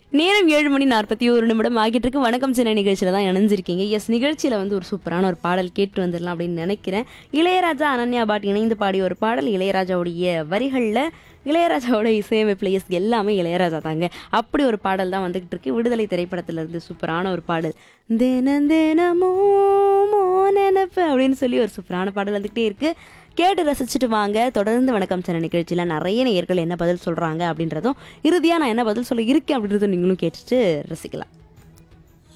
நேரம் ஏழு மணி நாற்பத்தி ஒரு நிமிடம் ஆகிட்டு இருக்கு வணக்கம் சின்ன நிகழ்ச்சியில தான் இணைஞ்சிருக்கீங்க எஸ் நிகழ்ச்சியில வந்து ஒரு சூப்பரான ஒரு பாடல் கேட்டு வந்துடலாம் அப்படின்னு நினைக்கிறேன் இளையராஜா அனன்யா பாட் இணைந்து பாடிய ஒரு பாடல் இளையராஜாவுடைய வரிகளில் இளையராஜாவோட இசையமைப்பில் எஸ் எல்லாமே இளையராஜா தாங்க அப்படி ஒரு பாடல் தான் வந்துகிட்டு இருக்கு விடுதலை திரைப்படத்துல இருந்து சூப்பரான ஒரு பாடல் தினம் தினமோ மோ நினப்பு அப்படின்னு சொல்லி ஒரு சூப்பரான பாடல் வந்துகிட்டே இருக்கு கேட்டு ரசிச்சுட்டு வாங்க தொடர்ந்து வணக்கம் சேனல் நிகழ்ச்சியில் நிறைய நேயர்கள் என்ன பதில் சொல்கிறாங்க அப்படின்றதும் இறுதியாக நான் என்ன பதில் சொல்ல இருக்கேன் அப்படின்றதும் நீங்களும் கேட்டுட்டு ரசிக்கலாம்